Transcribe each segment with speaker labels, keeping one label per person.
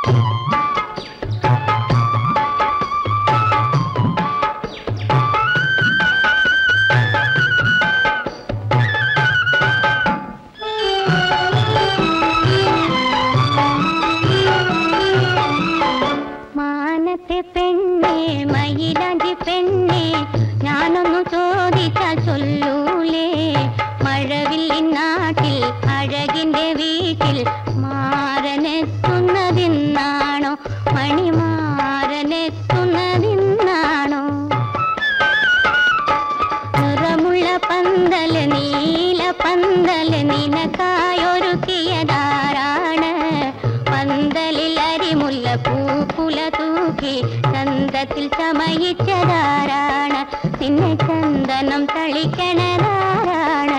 Speaker 1: മാനത്തെ പെണ്ണെ മയിലാഞ്ചി പെണ്ണെ ഞാനൊന്നു ചോദിച്ചാൽ ചൊല്ലൂലേ മഴവില്ലിൻ നാട്ടിൽ അഴകിന്റെ വീട്ടിൽ മാറനെത്തുന്നതിന്നാണോ മണിമാറനെത്തുന്നതിന്നാണോ നിറമുള്ള പന്തല് നീല പന്തല് നിനക്കായൊരുക്കിയതാരാണ് പന്തലിൽ അരിമുല്ല പൂക്കുല തൂക്കി ചന്തത്തിൽ ചമയിച്ചതാരാണ് നിന്നെ ചന്ദനം തളിക്കണതാരാണ്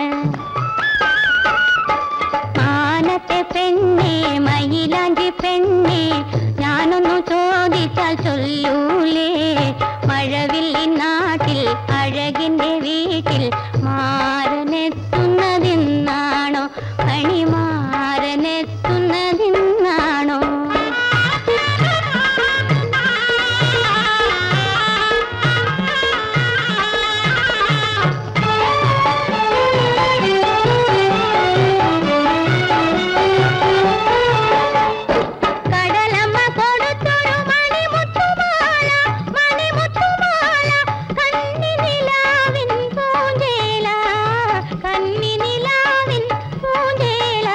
Speaker 1: മാനത്തെ പെണ്ണെ മയിലാഞ്ചി പെണ്ണെ ഞാനൊന്നു ചോദിച്ചാൽ ചൊല്ലൂലേ മഴവില്ലി നാട്ടിൽ അഴകിന്റെ വീട്ടിൽ മാറനെത്തുന്നതിന്നാണോ പണിമാറനെത്തുന്നതിന്നാണോ കടലമ്മ കൊടുത്തൊരു മണിമുത്തുമാല മണിമുത്തുമാല കന്നിനിലാവിൻ പൂഞ്ചേല കന്നിനിലാവിൻ പൂഞ്ചേല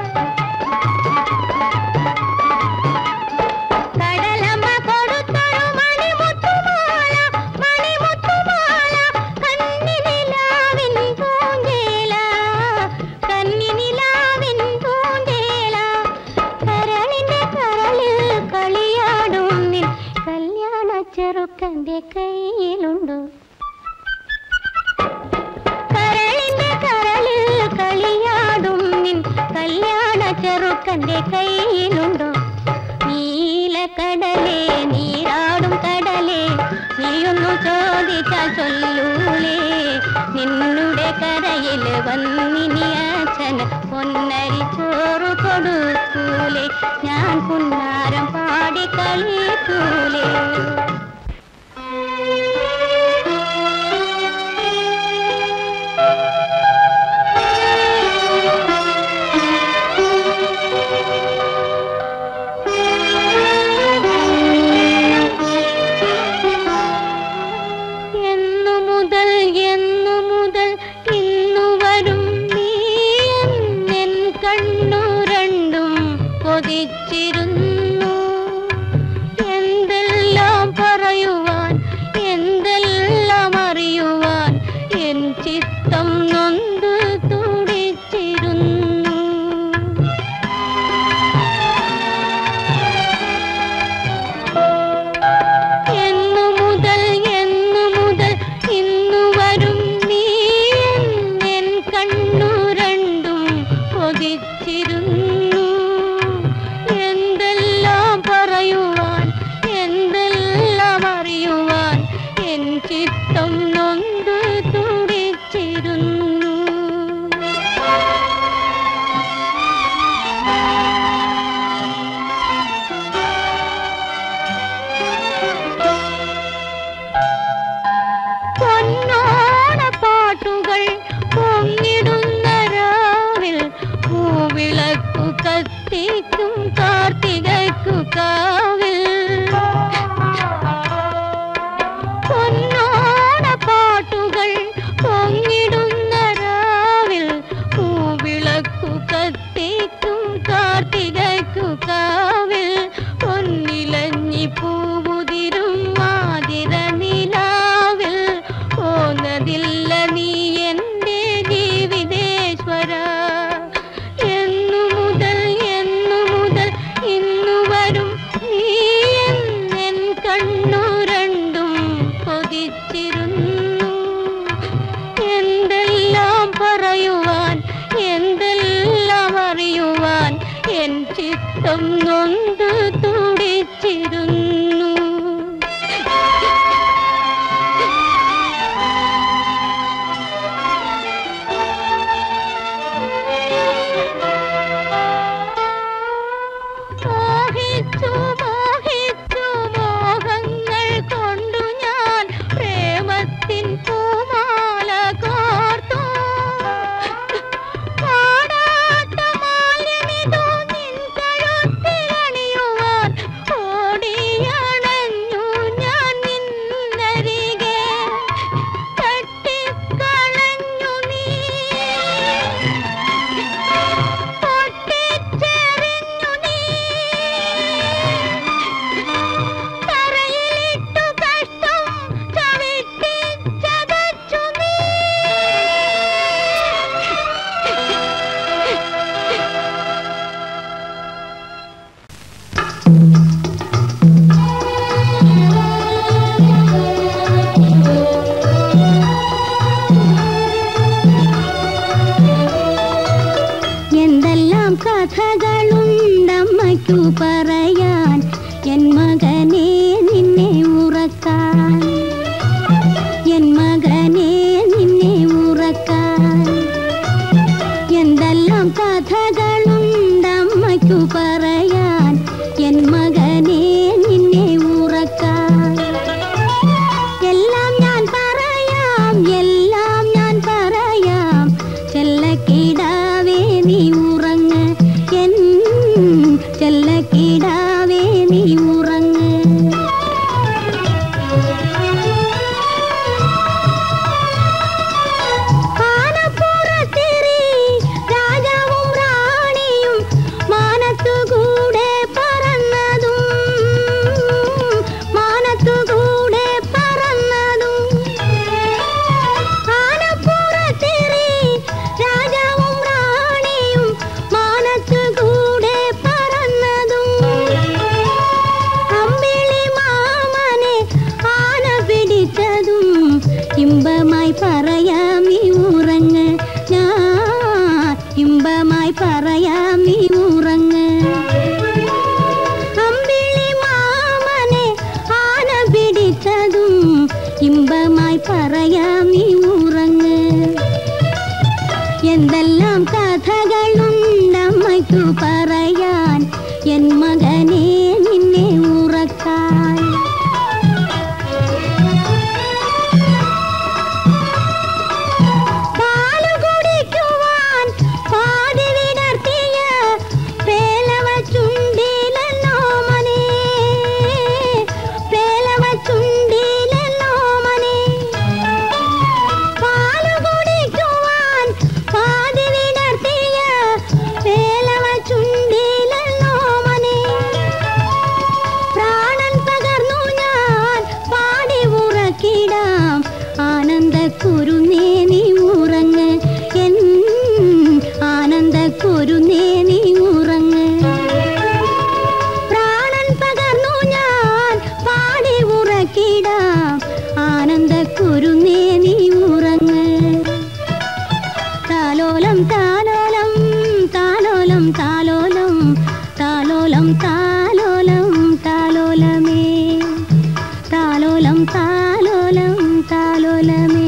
Speaker 1: കടലമ്മ കൊടുത്തൊരു മണിമുത്തുമാല മണിമുത്തുമാല കന്നിനിലാവിൻ പൂഞ്ചേല കന്നിനിലാവിൻ പൂഞ്ചേല കരളിന്റെ കരളിൽ കളിയാടും നിൻ കല്യാണ ചെറുക്കന്റെ കയ്യിലുണ്ടോ കരളിന്റെ കരളിൽ കളിയാടും നിൻ കല്യാണ ചെറുക്കന്റെ കയ്യിലുണ്ടോ നീലക്കടലേ നീരാടും കടലേ നീയൊന്നു ചോദിച്ചാൽ ചൊല്ലൂലേ നിന്നുടെ കരയിൽ വന്നിനി അച്ഛന് പൊന്നരി ചോറ് കൊടുക്കൂലേ ഞാൻ പുന്നാരം പാടി കളിക്കൂലേ എന്നു മുതൽ എന്നു മുതൽ ഇന്നു വരും നീ എൻ കണ്ണു രണ്ടും കൊതിച്ചിരുന്നു എന്തെല്ലാം പറയുവാൻ എന്തെല്ലാം അറിയുവാൻ എൻ ചിത്തം നൊന്ത് തുടിച്ചിരുന്നു എന്നു മുതൽ എന്നു മുതൽ ഇന്നു വരും നീ എൻ കണ്ണു രണ്ടും കൊതിച്ചിരുന്നു എന്തെല്ലാം പറയുവാൻ എന്തെല്ലാം അറിയുവാൻ എൻ ചിത്തം നൊന്ത് തുടിച്ചിരുന്നു പൊന്നോണ പാട്ടുകൾ പൊങ്ങിടുന്ന രാവിൽ പൂവിളക്കു കത്തിക്കും കാർത്തികയ്ക്കു കാവിൽ പൊന്നോണ പാട്ടുകൾ പൊങ്ങിടുന്ന രാവിൽ പൂവിളക്കു കത്തിക്കും കാർത്തികയ്ക്കു കാവിൽ പൊന്നിലഞ്ഞി പൂവുതിരും മാതിര നിലാവിൽ പോന്നതില്ല നീ എൻ്റെ ജീവിതേശ്വര എന്നു മുതൽ എന്നു മുതൽ ഇന്നു വരും നീ എൻ കണ്ണു രണ്ടും കൊതിച്ചിരുന്നു എന്തെല്ലാം പറയുവാൻ എന്തെല്ലാം അറിയുവാൻ എൻ ചിത്തം നൊന്ത് തുടിച്ചിരുന്നു മോഹിച്ചു മോഹിച്ചു മോഹങ്ങൾ കൊണ്ടു ഞാൻ പ്രേമത്തിൻ പൂമാല കോർത്തു പാടാത്ത മാല്യമിതു നിൻ കഴുത്തിലണിയുവാൻ ഓടിയണഞ്ഞു ഞാൻ നിന്നരികെ തട്ടിക്കളഞ്ഞു നീ പൊട്ടിച്ചെറിഞ്ഞു നീ തറയിലിട്ടു കഷ്ടം ചവിട്ടി ചതച്ചു നീ എന്തെല്ലാം കഥകളുണ്ടമ്മയ്ക്കു പറയാൻ എൻ മകനെ നിന്നെ ഉറക്കാൻ എൻ മകനെ നിന്നെ ഉറക്കാൻ എന്തെല്ലാം കഥകളുണ്ടമ്മയ്ക്കു പറയാൻ എൻ മകനെ നിന്നെ ഉറക്കാൻ എല്ലാം ഞാൻ പറയാം എല്ലാം ഞാൻ പറയാം ചെല്ലക്കിടാവേ നീ ഉറങ്ങ് എൻ ചെല്ലക്കിടാവേ നീ ഉറങ്ങ് ആനപ്പുറത്തേറി രാജാവും റാണിയും മാനത്തുകൂടെ പറന്നതും മാനത്തുകൂടെ പറന്നതും ആനപ്പുറത്തേറി രാജാവും റാണിയും മാനത്തുകൂടെ പറന്നതും അമ്പിളി മാമനെ ആന പിടിച്ചതും ഇമ്പമായി പറയാം നീ ഉറങ്ങ് ഞാൻ ഇമ്പമായി പറയാം നീ ഉറങ്ങ് അമ്പിളി മാമനെ ആന പിടിച്ചതും ഇമ്പമായി പറയാം നീ ഉറങ്ങ് എന്തെല്ലാം കഥകളുണ്ടമ്മയ്ക്കു പറയാൻ എൻ മകനെ നിന്നെ ഉറക്കാൻ പാലു കുടിക്കുവാൻ പാതി വിടർത്തിയ പേലവ ചുണ്ടിലല്ലോ മനെ പേലവ ചുണ്ടിലല്ലോ മനെ പാലു കുടിക്കുവാൻ പാതി വിടർത്തിയ പേലവ ചുണ്ടിലല്ലോ മനെ പ്രാണൻ പകർന്നു ഞാൻ പാടി ഉറക്കിടാം ആനന്ദ കുരുനേ നീ ഉറങ്ങ് എൻ ആനന്ദ കുരുനേ നീ ഉറങ്ങ് പ്രാണൻ പകർന്നു ഞാൻ പാടി ഉറക്കിടാം ആനന്ദ കുരുനേ നീ ഉറങ്ങ് താലോലം താലോലം താലോലം താലോലം താലോലം താലോലം താലോലമേ താലോലം താലോലം താലോലമേ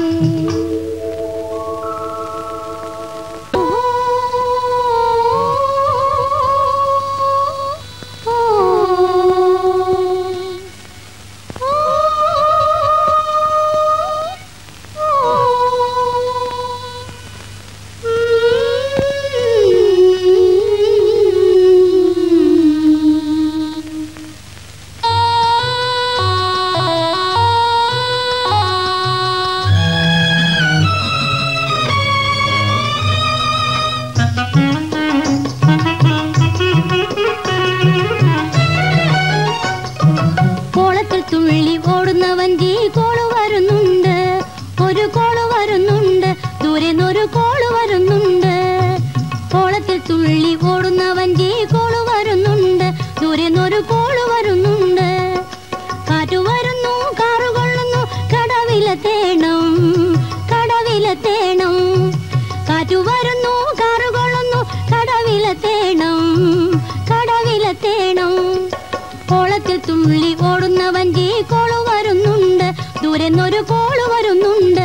Speaker 1: കോളത്തിൽ തുള്ളി ഓടുന്ന വഞ്ചി കോള് വരുന്നുണ്ട് ഒരു കോള് വരുന്നുണ്ട് ദൂരെ നിന്നൊരു കോള് വരുന്നുണ്ട് കോളത്തിൽ തുള്ളി ഓടുന്ന വഞ്ചി കോള് വരുന്നുണ്ട് ദൂരെ നിന്നൊരു കോള് വരുന്നുണ്ട് കാറ്റു വരുന്നു കാറ് കൊള്ളുന്നു കടവിലെ തേണം കടവിലെ തേണം കാറ്റു വരുന്നു കാറ് കൊള്ളുന്നു കടവിലെ തേണം കടവിലെ തേണം കോളത്തിൽ തുള്ളി ഓടുന്ന വഞ്ചി കോള് വരുന്നുണ്ട് ദൂരെ നിന്നൊരു കോള് വരുന്നുണ്ട്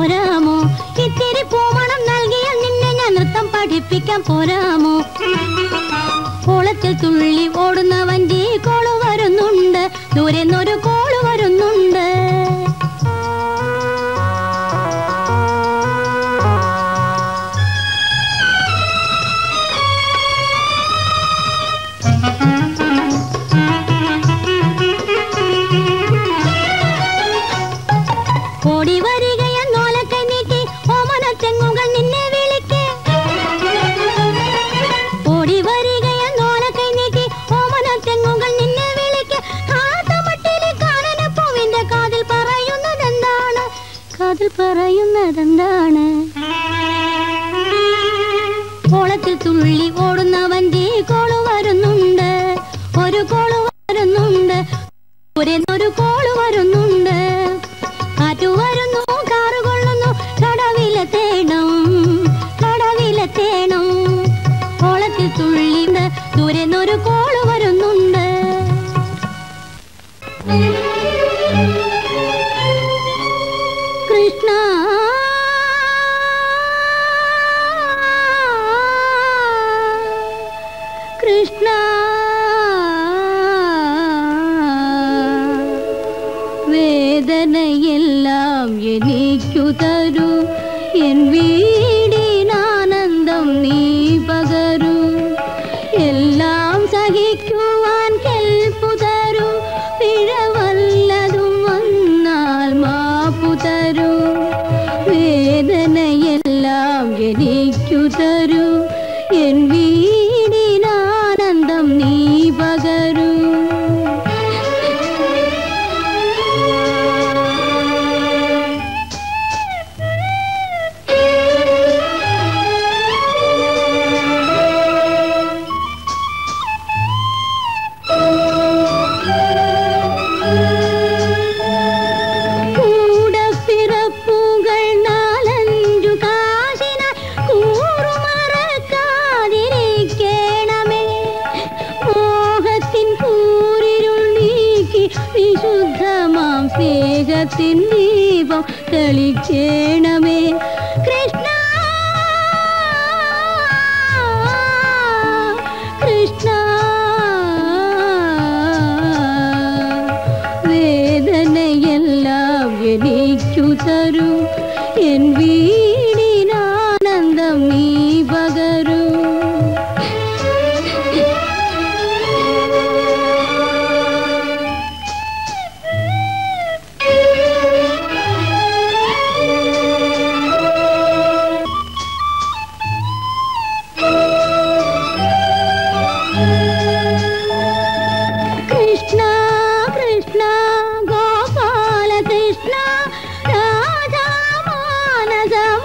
Speaker 1: പോരാമോ ഇത്തിരി പൂമണം നൽകിയാൽ നിന്നെ ഞാൻ നൃത്തം പഠിപ്പിക്കാൻ പോരാമോ കോളത്തിൽ തുള്ളി ഓടുന്ന വഞ്ചി കോള് വരുന്നുണ്ട് ദൂരെ നിന്നൊരു കോള് വരുന്നുണ്ട് ഓടി വരികയെന്നോലക്കൈ നീട്ടി ഓമനത്തെങ്ങുകൾ നിന്നെ വിളിക്കേ ഓടി വരികയെന്നോലക്കൈ നീട്ടി ഓമനത്തെങ്ങുകൾ നിന്നെ വിളിക്കേ കാത്തമട്ടിലെ കാനനപ്പൂവിന്റെ കാതിൽ പറയുന്നതെന്താണ് കാതിൽ പറയുന്നതെന്താണ് കോളത്തിൽ തുള്ളി ഓടുന്ന വണ്ടി കോള് വരുന്നുണ്ട് ഒരു കോള് വരുന്നുണ്ട് ദൂരെ ഒരു കോള് വരുന്നുണ്ട് കാറ്റു വരുന്നു കാറ് കൊള്ളുന്നു കടവിലെ തേണം കടവിലെ തേണം കോളത്തിൽ തുള്ളിണ്ട് ദൂരെ ഒരു കോള് വരുന്നുണ്ട് കൃഷ്ണ കൃഷ്ണ വേദനയെല്ലാം എനിക്കു തരൂ എൻ വീടിനാനന്ദം നീ പകരൂ എല്ലാം സഹിക്കുവാൻ കെൽപ്പു തരൂ പിഴവല്ലതും വന്നാൽ മാപ്പു തരൂ വേദനയെല്ലാം എനിക്കു തരൂ എൻ വീടിനാനന്ദം നീ പകരൂ കൂടപ്പിറപ്പുകൾ നാലഞ്ചു കാശിനാൽ കൂറുമറക്കാതിരിക്കണമേ മോഹത്തിൻ കൂരിരുൾ നീക്കി വിശുദ്ധമാം സ്നേഹത്തിൻ ദീപം തെളിക്കണമേ കൃഷ്ണ കൃഷ്ണ വേദനയെല്ലാം എനിക്കു തരൂ എൻ വീടിനാനന്ദം നീ പകരൂ കൃഷ്ണ കൃഷ്ണ ഗോപാല കൃഷ്ണ രാധാ മാനസ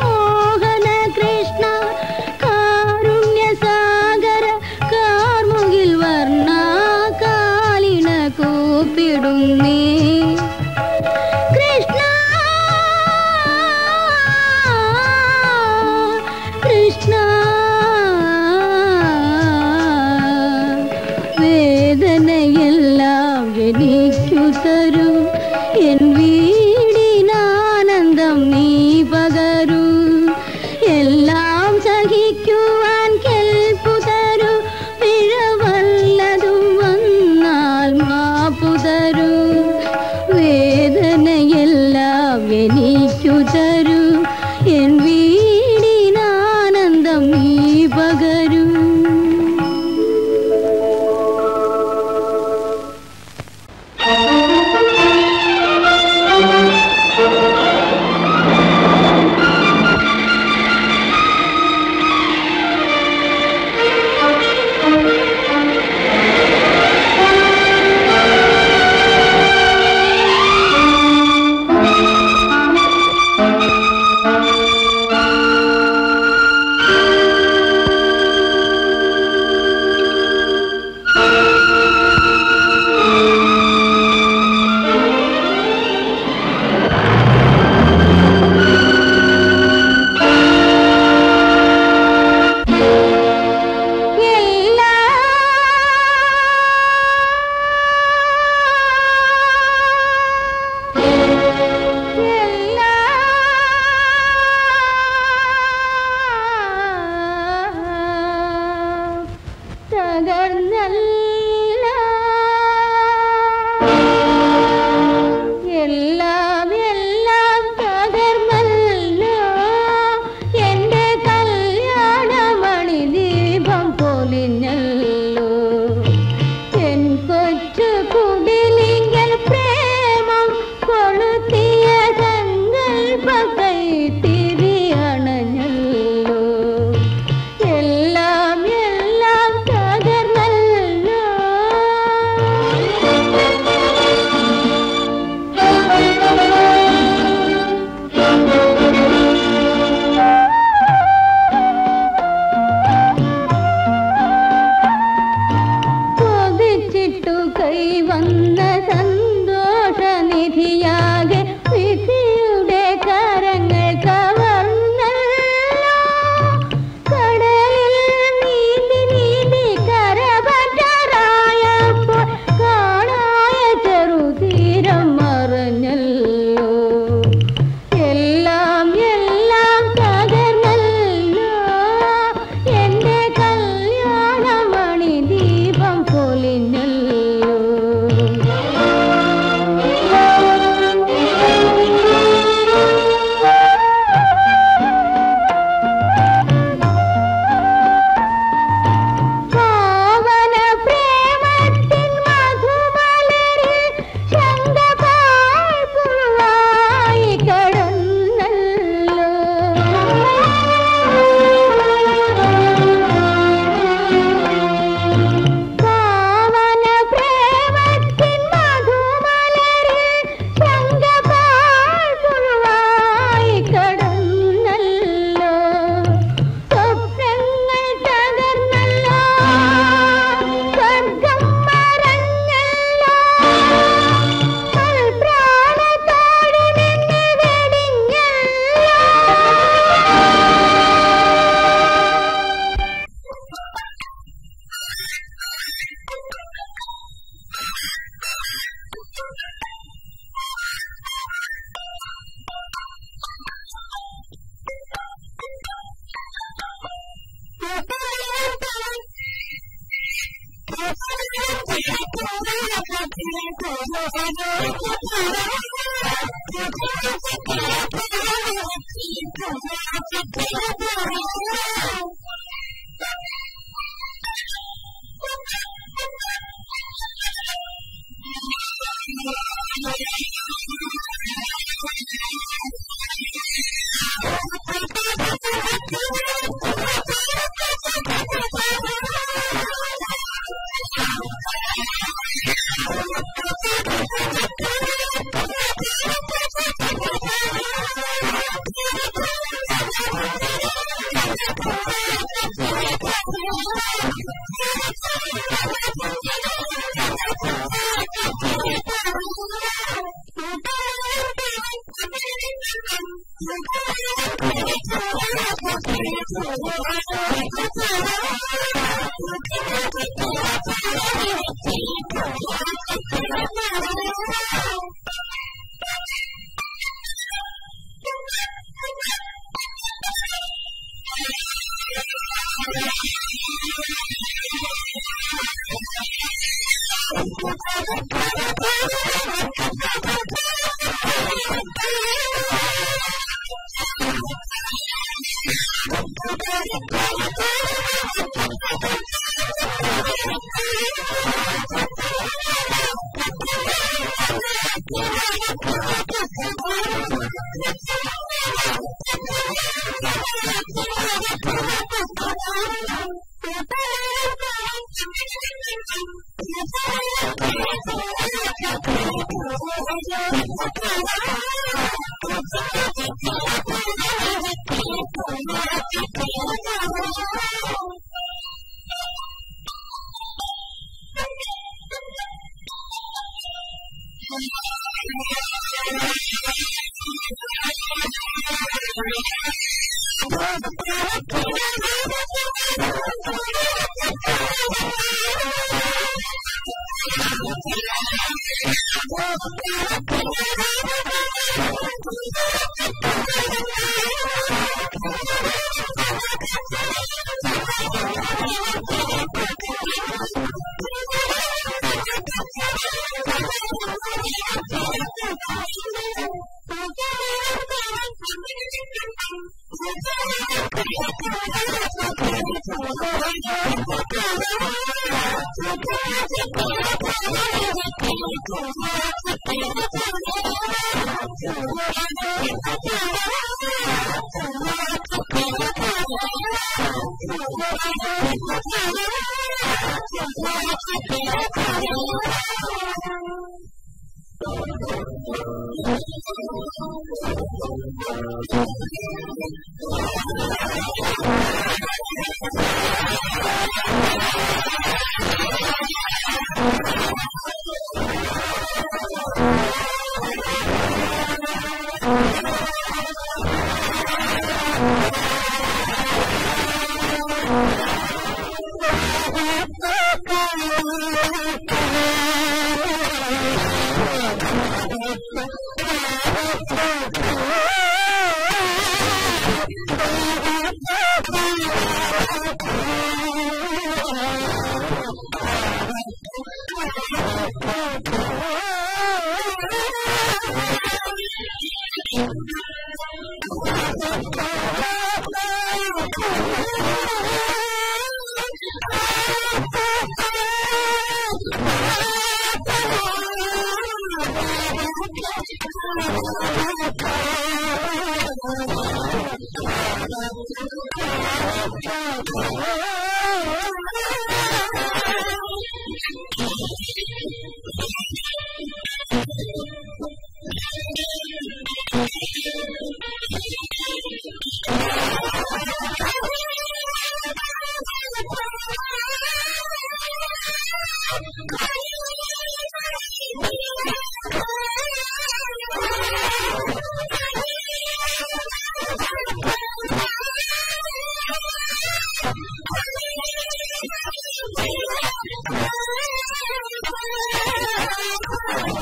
Speaker 2: Thank you.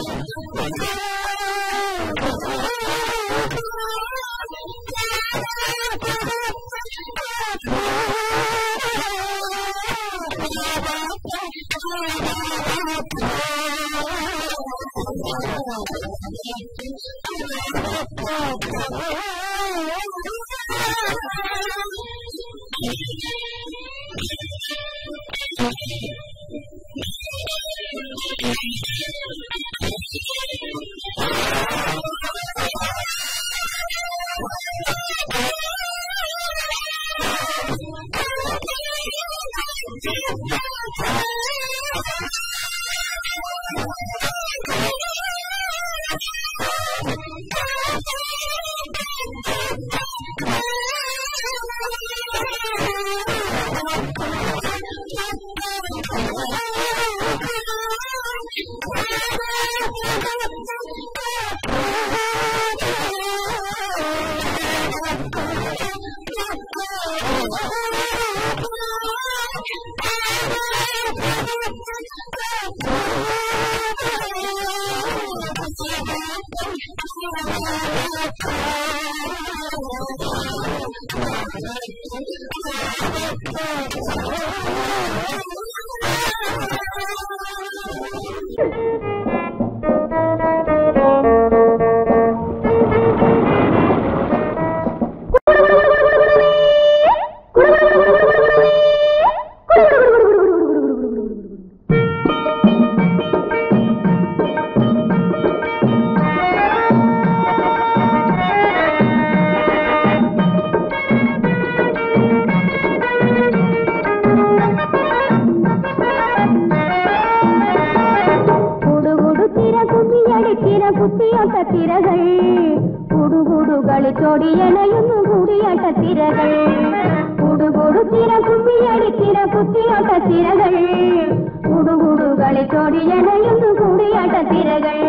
Speaker 1: കുടുകുടു തിര കുമ്മിയടിത്തിര കുത്തിയൊട്ട തിരകൾ കുടുകുടുകളി ചൊടിയണയുന്നു കൂടിയാട്ട തിരകൾ കുടുകുടു തിര കുമ്മിയടിത്തിര കുത്തിയൊട്ട തിരകൾ കുടുകുടുകളി ചൊടിയണയുന്നു കൂടിയാട്ട തിരകൾ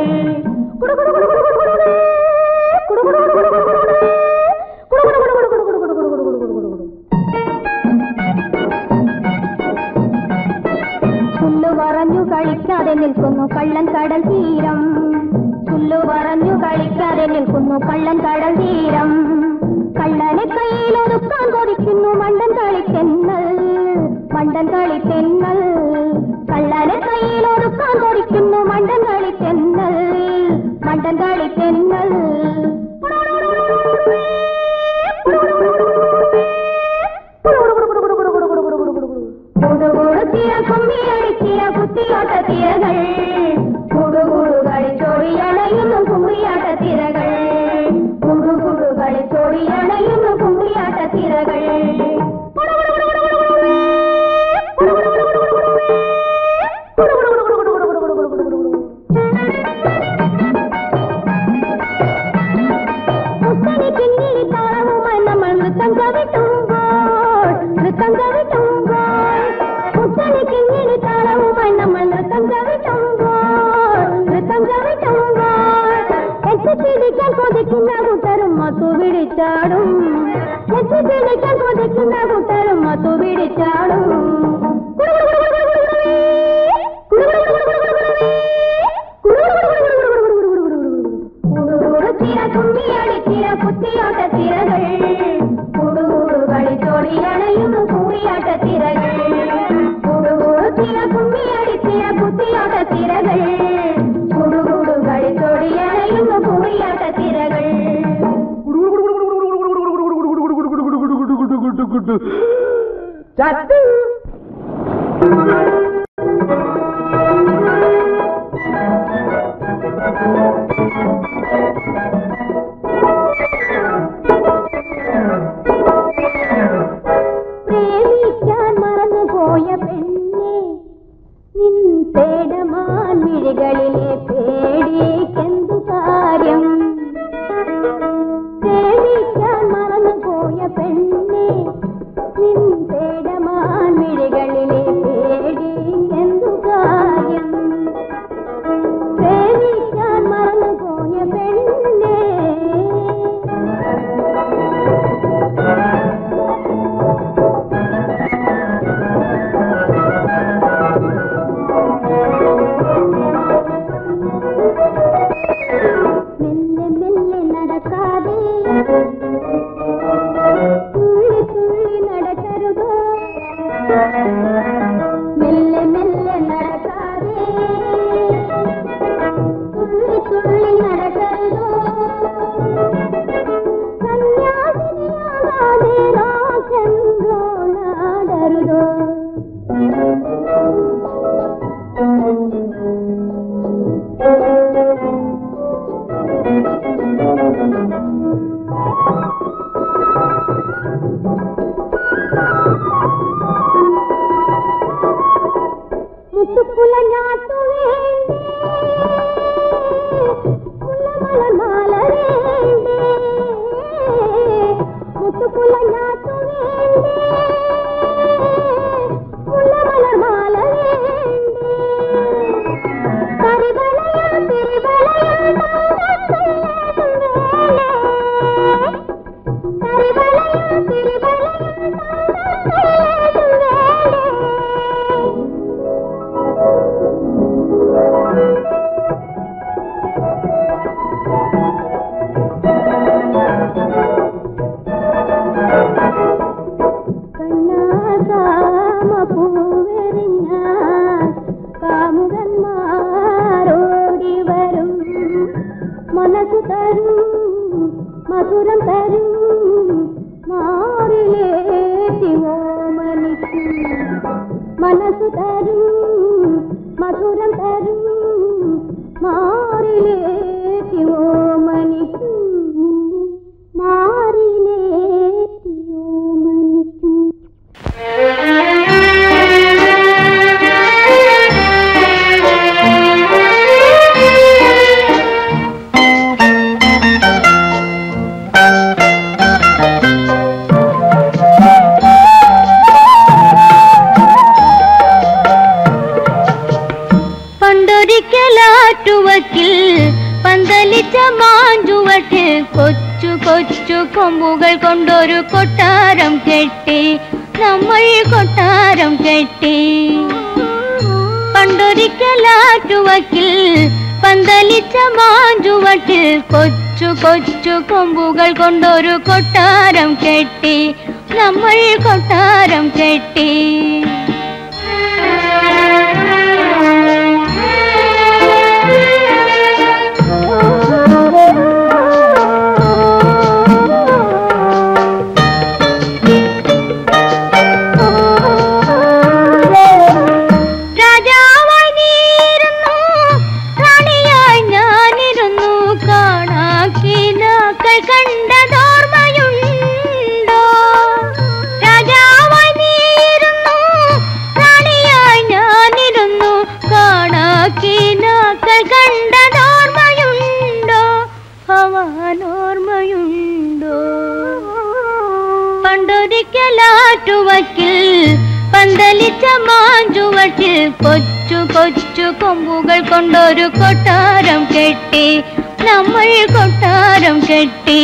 Speaker 1: ചുല്ലു പറഞ്ഞു കളിക്കാതെ നിൽക്കുന്നു കള്ളൻ കടൽ തീരം ചുല്ലു പറഞ്ഞു കളിക്കാതെ നിൽക്കുന്നു കള്ളൻ കടൽ തീരം കള്ളനെ കയ്യിലൊതുക്കാൻ കൊതിക്കുന്നു മണ്ടൻ കളിത്തെന്നൽ മണ്ടൻ കളിത്തെന്നൽ കള്ളനെ കയ്യിലൊതുക്കാൻ കൊതിക്കുന്നു മണ്ടൻ കളിത്തെന്നൽ മണ്ടൻ കളിത്തെന്നൽ കുടുകുടുത്തിയ കുമ്മിയടിച്ചിയ കുത്തിയോട്ട തിരകൾ കുടുകുടുകളി ചൊടിയണയുന്നു കുമ്മിയാട്ട തിരകൾ കുടുകുടുകളി ചൊടിയണയുന്നു കുമ്മിയാട്ട തിരകൾ മുത്തനി കിങ്ങിണി താളവുമായി നമ്മൾ നൃത്തം കവിട്ടുമ്പോൾ നൃത്തം കവിട്ടുമ്പോൾ മുത്തനി കിങ്ങിണി താളവുമായി നമ്മൾ നൃത്തം കവിട്ടുമ്പോൾ നൃത്തം കവിട്ടുമ്പോൾ എത്തിപ്പിടിക്കാൻ കൊതിക്കുന്ന കൂട്ടരും മത്തു പിടിച്ചാടും എത്തിപ്പിടിക്കാൻ കൊതിക്കുന്ന കൂട്ടരും മത്തു പിടിച്ചാടും കുടുകുടുത്തിര കുമ്മിയടിത്തിര കുത്തിയോട്ട തിരകൾ കുടുകുടുകളി ചൊടിയണയുന്നു കൂടിയാട്ട തിരകൾ കുടുകുടുത്തിര കുമ്മിയടിത്തിര കുത്തിയോട്ട തിരകൾ കുടുകുടുകളി ചൊടിയണയുന്നു കൂടിയാട്ട തിരകൾ
Speaker 2: ചത്ത്
Speaker 1: പ്രേമിക്കാൻ മറന്നുപോയ പെണ്ണെ നിൻ പേടമാൻ മിഴികളിലെ പേടിക്കെന്തു കാര്യം പ്രേമിക്കാൻ മറന്നുപോയ പെണ്ണെ നിൻ പേടമാൻ മിഴികളിലെ പേടിക്കെന്തു കാര്യം പ്രേമിക്കാൻ മറന്നുപോയ പെണ്ണെ മെല്ലെ മെല്ലെ നടക്കാതെ തുള്ളി തുള്ളി നടക്കരുത് മെല്ലെ മെല്ലെ നടക്കാതെ തുള്ളി തുള്ളി നടക്ക മുത്തുക്കുല ഞാത്തു വേണ്ടേ മുല്ലമലർമാല വേണ്ടേ മുത്തുക്കുല ഞാത്തു വേണ്ടേ മുല്ലമലർമാല വേണ്ടേ കറിവളയ തിരുവളയ കറിവളയ തിരുവളയ കണ്ണാകാമ പൂവെറിഞ്ഞാൽ കാമുകന്മാരോടി വരും മനസ്സു തരും മധുരം തരും മാറിലേറ്റി ഓമനിക്കും മനസ്സു തരും മധുരം തരും മാറിലേറ്റി ഓമനിക്കും നിന്നെ മാറിലേറ്റി ഓമനിക്കും പണ്ടൊരിക്കലാറ്റുവക്കിൽ പന്തലിച്ച മാഞ്ചുവട്ടിൽ കൊച്ചു കൊച്ചു കൊമ്പുകൾ കൊണ്ടൊരു കൊട്ടാരം കെട്ടി നമ്മൾ കൊട്ടാരം കെട്ടി പണ്ടൊരിക്കലാറ്റുവക്കിൽ പന്തലിച്ച മാഞ്ചുവട്ടിൽ കൊച്ചു കൊച്ചു കൊമ്പുകൾ കൊണ്ടൊരു കൊട്ടാരം കെട്ടി നമ്മൾ കൊട്ടാരം കെട്ടി രാജാവായി നീയിരുന്നു റാണിയായി ഞാനിരുന്നു കാണാക്കിനാക്കൾ കണ്ടതോർമ്മയുണ്ടോ രാജാവായി നീയിരുന്നു റാണിയായി ഞാനിരുന്നു കാണാക്കിനാക്കൾ കണ്ടതോർമ്മയുണ്ടോ ഭവാനോർമ്മയുണ്ടോ പണ്ടൊരിക്കലാറ്റുവക്കിൽ പന്തലിച്ച മാഞ്ചുവട്ടിൽ കൊച്ചു കൊച്ചു കൊമ്പുകൾ കൊണ്ടൊരു കൊട്ടാരം കെട്ടി നമ്മൾ കൊട്ടാരം കെട്ടി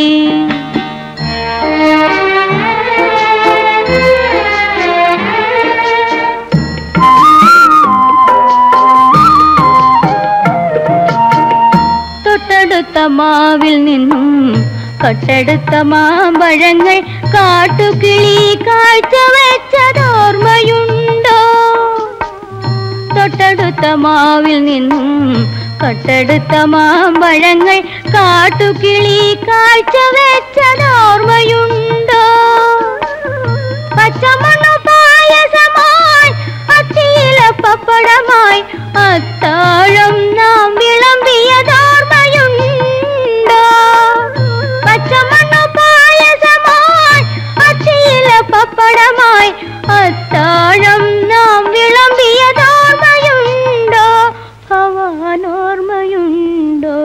Speaker 1: തൊട്ടടുത്ത മാവിൽ നിന്നും തൊട്ടടുത്ത മാമ്പഴങ്ങൾ കാട്ടുകിളി കാഴ്ച വെച്ചതോർമ്മയുണ്ടോ തൊട്ടടുത്ത മാവിൽ നിന്നും തൊട്ടടുത്ത മാമ്പഴങ്ങൾ കാട്ടുകിളി കാഴ്ച വെച്ചതോർമ്മയുണ്ടോ പച്ചമണ്ണു പായസമായി അത്തിയില പപ്പടമായി അത്താഴം നാം വിളമ്പിയതോർമ്മയുണ്ടോ പച്ചമണ്ണു പായസമായി അത്തിയില പപ്പടമായി അത്താഴം നാം വിളമ്പിയതോർമ്മയുണ്ടോ ഭവാനോർമ്മയുണ്ടോ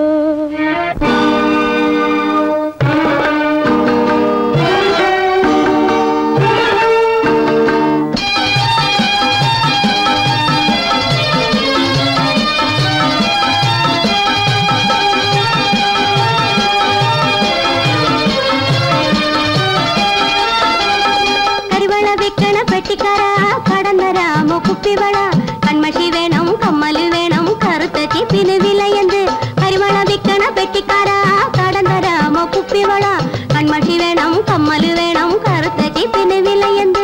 Speaker 1: കരിവള വിക്കണ പെട്ടിക്കറ കടന്നരാമോ കുപ്പിവള കൺമഷി വേണം കമ്മല് വേണം കറുത്ത ചിപ്പിന് വിലയെന്ത് കരിവള വിക്കണ പെട്ടിക്കറ കടന്നരാമോ കുപ്പിവള കൺമഷി വേണം കമ്മല് വേണം കറുത്ത ചിപ്പിന് വിലയെന്ത്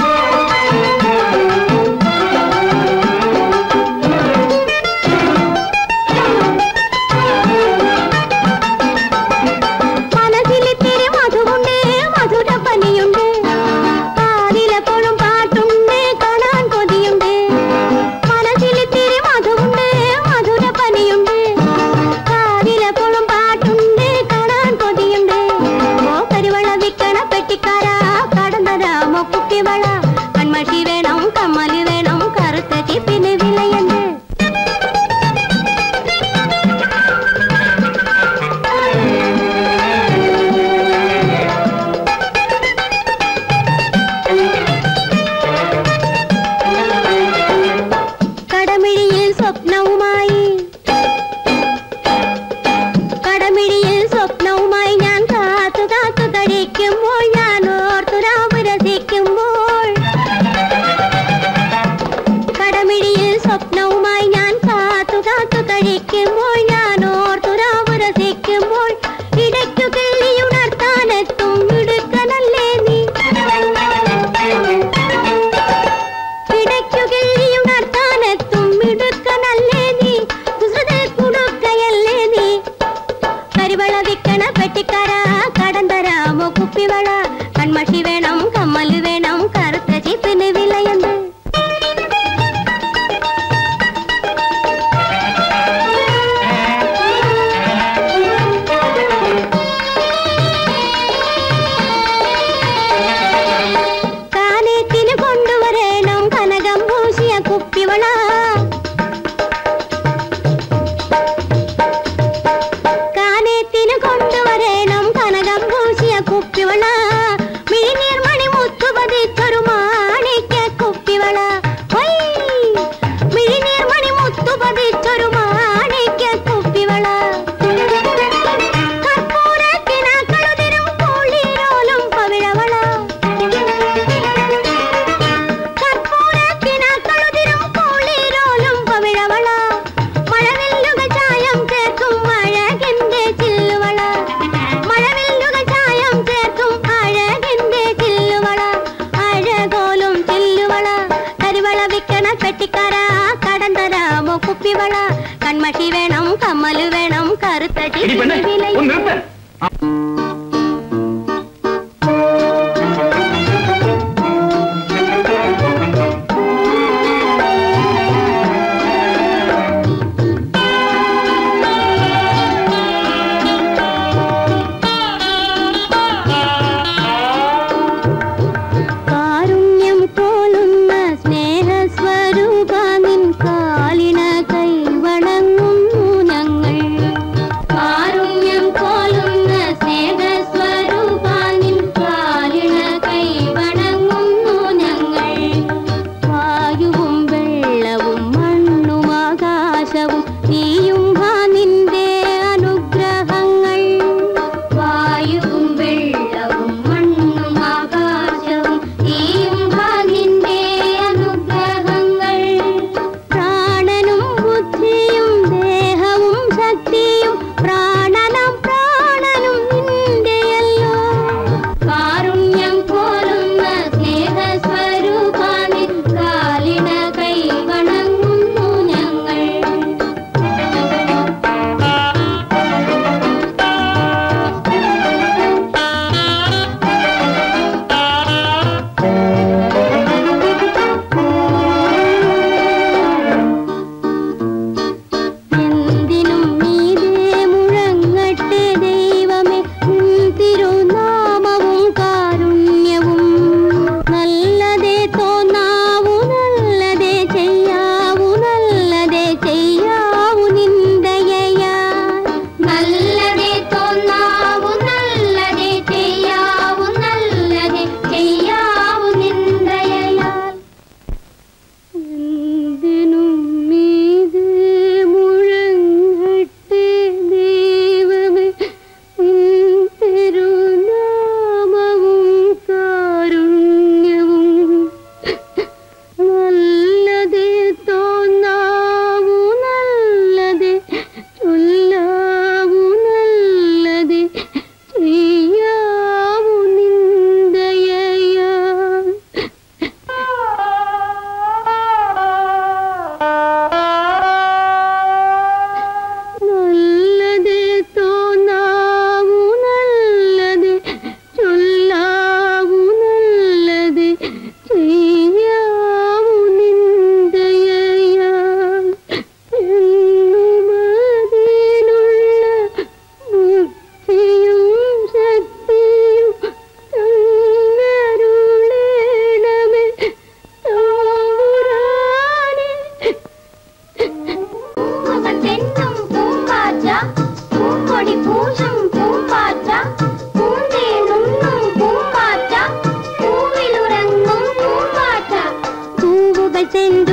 Speaker 1: മനസ്സിലിത്തിരി മധുവുണ്ട് മധുരപ്പനിയുണ്ട് കാതിലെപ്പോഴും പാട്ടുണ്ട് കാണാൻ കൊതിയുണ്ട് മനസ്സിലിത്തിരി മധുവുണ്ട് മധുരപ്പനിയുണ്ട് കാതിലെപ്പോഴും പാട്ടുണ്ട് കാണാൻ കൊതിയുണ്ട് ഓ കരുവള വിക്കണ പെട്ടിക്കാരാ കുപ്പിവള കൺമഷി വേണം കമ്മല് വേണം കറുത്ത ചിപ്പിന് വിലയുണ്ട് കടമിഴിയിൽ സ്വപ്നവുമായി കടമിഴിയിൽ സ്വപ്നവുമായി ഞാൻ കാത്തു കാത്തു കഴിക്കുമ്പോൾ ഞാൻ ഓർത്തുരാവ് രസിക്കുമ്പോൾ കടമിഴിയിൽ സ്വപ്നവുമായി ഞാൻ കാത്തു കാത്തു കഴിക്കുമ്പോൾ ഞാൻ ഓർത്തുരാവ് രസിക്കുമ്പോൾ ഇടയ്ക്കു കിള്ളിയുണർത്താനെത്തും മിടുക്കനല്ലേ നീ ഇടയ്ക്കു കിള്ളിയുണർത്താനെത്തും മിടുക്കനല്ലേ നീ കുസൃതി കുടുക്കയല്ലേ നീ കരിവള വിക്കണ പെട്ടിക്കര കടം തരാമോ കുപ്പിവള കൺമഷി വേണം കമ്മല് വേണം കറുത്ത ചിപ്പിന് വിലയുണ്ട് കാനേത്തിന് കൊണ്ടുവരണം കനകം പൂശിയ കുപ്പിവള കാനേത്തിന് കൊണ്ടുവരണം കനകം പൂശിയ കുപ്പിവള മിഴിനീർമണി മുത്തു പതിച്ചൊരു മാണിക്യ കുപ്പിവള ഹൊയ്! മിഴിനീർമണി മുത്തു പതിച്ചൊരു മാണിക്യ കുപ്പിവള കർപ്പൂരക്കിനാക്കളുതിരും കോളിരോലും പവിഴവള കർപ്പൂരക്കിനാക്കളുതിരും കോളിരോലും പവിഴവള മഴവില്ലുകൾ ചായം ചേർക്കും അഴകിന്റെ ചില്ലുവള മഴവില്ലുകൾ ചായം ചേർക്കും അഴകിന്റെ ചില്ലുവള അഴകോലും ചില്ലുവള കരിവള വിക്കണ പെട്ടിക്കര കടം തരാമോ കുപ്പിവള കൺമഷി വേണം കമ്മല് വേണം കറുത്ത
Speaker 2: എടി പെണ്ണെ
Speaker 1: ചില്ലുവില
Speaker 2: ഒന്ന് നിർത്ത്
Speaker 1: കാരുണ്യം പോലുന്ന സ്നേഹസ്വരൂപ നിൻ കാലിന കൈവണങ്ങുന്നു ഞങ്ങൾ കാരുണ്യം പോലുന്ന സെന്റ്